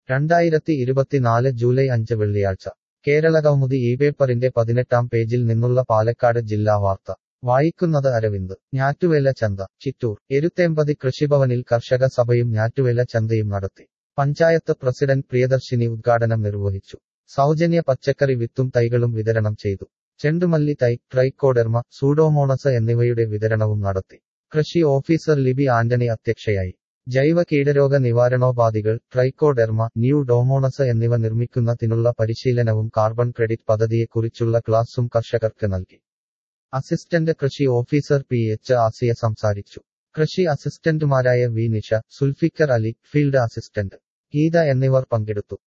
രണ്ടായിരത്തി ഇരുപത്തിനാല് ജൂലൈ അഞ്ച് വെള്ളിയാഴ്ച കേരളകൗമുദി ഈ പേപ്പറിന്റെ പതിനെട്ടാം പേജിൽ നിന്നുള്ള പാലക്കാട് ജില്ലാ വാർത്ത വായിക്കുന്നത് അരവിന്ദ് ഞാറ്റുവേല ചന്ത ചിറ്റൂർ എരുത്തേമ്പതി കൃഷിഭവനിൽ കർഷക സഭയും ഞാറ്റുവേല ചന്തയും നടത്തി പഞ്ചായത്ത് പ്രസിഡന്റ് പ്രിയദർശിനി ഉദ്ഘാടനം നിർവഹിച്ചു സൗജന്യ പച്ചക്കറി വിത്തും തൈകളും വിതരണം ചെയ്തു ചെണ്ടുമല്ലി തൈ ട്രൈക്കോഡെർമ സൂഡോമോണസ് എന്നിവയുടെ വിതരണവും നടത്തി കൃഷി ഓഫീസർ ലിബി ആന്റണി അധ്യക്ഷയായി ജൈവ കീടരോഗ നിവാരണോപാധികൾ ട്രൈക്കോഡെർമ ന്യൂ ഡോമോണസ് എന്നിവ നിർമ്മിക്കുന്നതിനുള്ള പരിശീലനവും കാർബൺ ക്രെഡിറ്റ് പദ്ധതിയെക്കുറിച്ചുള്ള ക്ലാസും കർഷകർക്ക് നൽകി അസിസ്റ്റന്റ് കൃഷി ഓഫീസർ പി എച്ച് ആസിയ സംസാരിച്ചു കൃഷി അസിസ്റ്റന്റുമാരായ V Nisha Sulfikar Ali field assistant Geetha എന്നിവർ പങ്കെടുത്തു